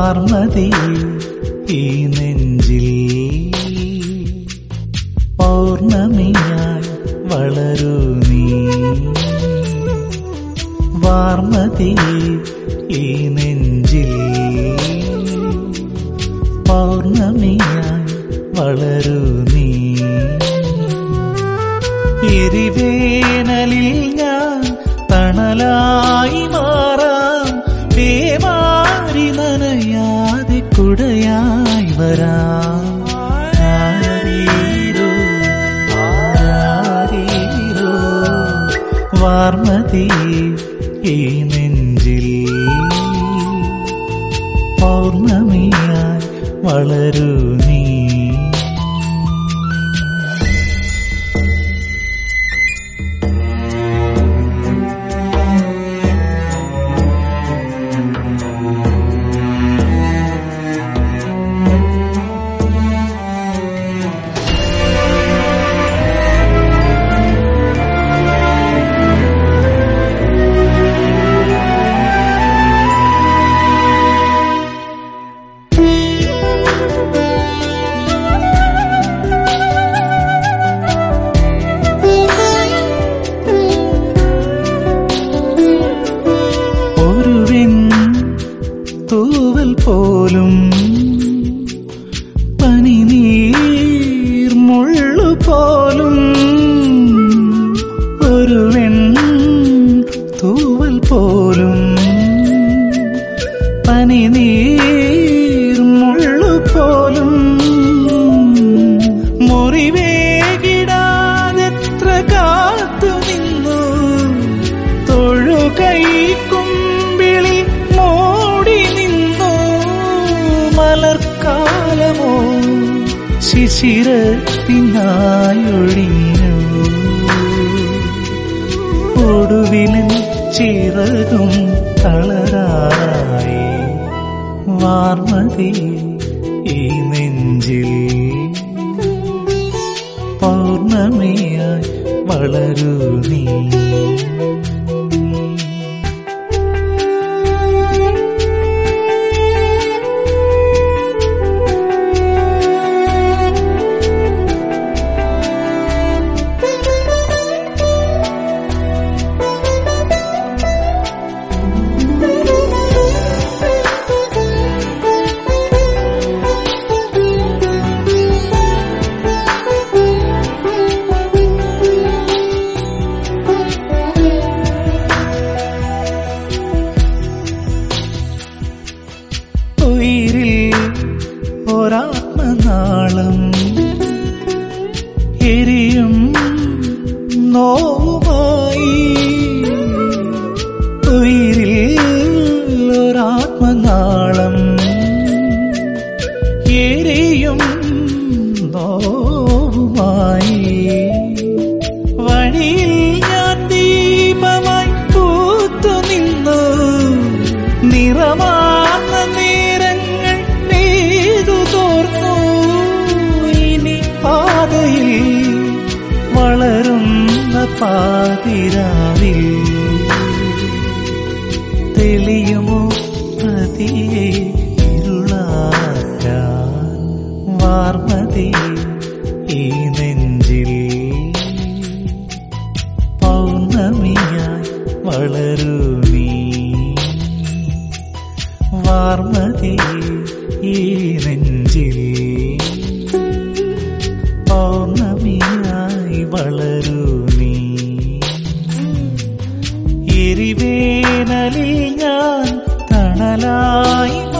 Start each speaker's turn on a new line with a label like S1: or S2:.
S1: വാർമതി ഈ നെഞ്ചിൽ പൗർണമിയായി വളരൂ നീ വാർമതി ഈ നെഞ്ചിൽ പൗർണമിയായി വളരൂ നീ എരിവേനലിൽ ഞാൻ തണലായി മാറാം പേമാരി നനയാതെ കുടയായി വരാം ആരീരോ, ആരീരോ, വാർമതി ഈ നെഞ്ചിൽ പൗർണമിയായി വളരൂ നീ ഒരുവിൻ തൂവൽ പോലും പനിനീർ മുള്ളു പോലും ഒരുവൻ തൂവൽ പോലും പനിനീർ മുള്ളു പോലും മുറിവേകിടാതെത്ര കാത്തു നിന്നു തൊഴുകൈ കുമ്പിളിൽ മൂടി നിന്നു മലർക്കാലമോ ശിശിരത്തിനായൊഴിഞ്ഞു ഒടുവിലും ചിറകും തളരായി വാർമതി ഈ നെഞ്ചിൽ പൗർണമിയായി വളരൂ നീ ഉയിരിൽ ഒരാത്മനാളം എരിയും നോവുമായി ഉയിരിൽ ഒരാത്മനാളം എരിയും നോവുമായി വഴിയിൽ ഞാൻ ദീപമായി പൂത്തു നിന്നു നിറമാർന്ന നേരങ്ങൾ നെയ്തു തോർന്നു ഇനി പാതയിൽ വളരുന്ന പാതിരാവിൽ തെളിയുമോ പ്രതിയെ ഇരുളാക്കാൻ വാർമതി ഈ നെഞ്ചിൽ പൗർണമിയായി വളരൂ നീ വാർമതി ഈ നെഞ്ചിൽ പൗർണമിയായി വളരൂ നീ എരിവേനലിൽ ഞാൻ തണലായി